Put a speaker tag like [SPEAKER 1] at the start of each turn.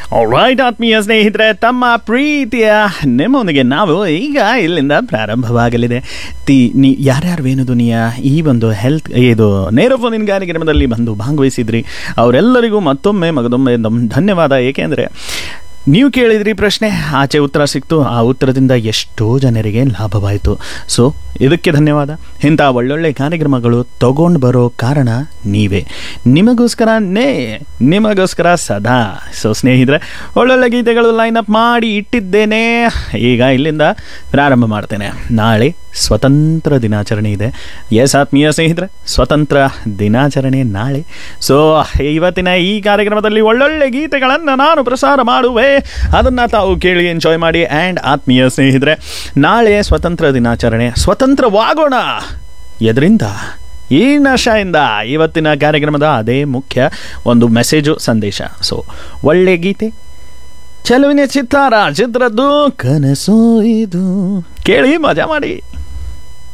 [SPEAKER 1] right ಆತ್ಮೀಯ ಸ್ನೇಹಿತರೆ ತಮ್ಮ ಪ್ರೀತಿಯ ನಿಮ್ಮೊಂದಿಗೆ ನಾವು ಈಗ ಇಲ್ಲಿಂದ ಪ್ರಾರಂಭವಾಗಲಿದೆ ತಿ ನೀ ಯಾರ್ಯಾರು ವೇಣುಧ್ವನಿಯ ಈ ಒಂದು ಹೆಲ್ತ್ ಇದು ನೇರ ಫೋನಿನ ಕಾರ್ಯಕ್ರಮದಲ್ಲಿ ಬಂದು ಭಾಗವಹಿಸಿದ್ರಿ ಅವರೆಲ್ಲರಿಗೂ ಮತ್ತೊಮ್ಮೆ ಮಗದೊಮ್ಮೆ ನಮ್ ಧನ್ಯವಾದ ಏಕೆಂದರೆ ನೀವು ಕೇಳಿದ್ರಿ ಪ್ರಶ್ನೆ ಆಚೆ ಉತ್ತರ ಸಿಕ್ತು ಆ ಉತ್ತರದಿಂದ ಎಷ್ಟೋ ಜನರಿಗೆ ಲಾಭವಾಯಿತು ಸೊ ಇದಕ್ಕೆ ಧನ್ಯವಾದ ಇಂಥ ಒಳ್ಳೊಳ್ಳೆ ಕಾರ್ಯಕ್ರಮಗಳು ತಗೊಂಡು ಬರೋ ಕಾರಣ ನೀವೇ ನಿಮಗೋಸ್ಕರನೇ ನಿಮಗೋಸ್ಕರ ಸದಾ ಸೊ ಸ್ನೇಹಿತರೆ ಒಳ್ಳೊಳ್ಳೆ ಗೀತೆಗಳು ಲೈನ್ ಅಪ್ ಮಾಡಿ ಇಟ್ಟಿದ್ದೇನೆ ಈಗ ಇಲ್ಲಿಂದ ಪ್ರಾರಂಭ ಮಾಡ್ತೇನೆ ನಾಳೆ ಸ್ವತಂತ್ರ ದಿನಾಚರಣೆ ಇದೆ ಎಸ್ ಆತ್ಮೀಯ ಸ್ನೇಹಿತರೆ ಸ್ವತಂತ್ರ ದಿನಾಚರಣೆ ನಾಳೆ ಸೊ ಇವತ್ತಿನ ಈ ಕಾರ್ಯಕ್ರಮದಲ್ಲಿ ಒಳ್ಳೊಳ್ಳೆ ಗೀತೆಗಳನ್ನು ನಾನು ಪ್ರಸಾರ ಮಾಡುವೆ ಅದನ್ನು ತಾವು ಕೇಳಿ ಎಂಜಾಯ್ ಮಾಡಿ ಆ್ಯಂಡ್ ಆತ್ಮೀಯ ಸ್ನೇಹಿತರೆ ನಾಳೆ ಸ್ವತಂತ್ರ ದಿನಾಚರಣೆ ಸ್ವತಂತ್ರವಾಗೋಣ ಎದರಿಂದ ಈ ನಶೆಯಿಂದ ಇವತ್ತಿನ ಕಾರ್ಯಕ್ರಮದ ಅದೇ ಮುಖ್ಯ ಒಂದು ಮೆಸೇಜು ಸಂದೇಶ ಸೊ ಒಳ್ಳೆ ಗೀತೆ ಚೆಲುವಿನ ಚಿತ್ತಾರ ಚಿತ್ರದ್ದು ಕನಸು ಇದು ಕೇಳಿ ಮಜಾ ಮಾಡಿ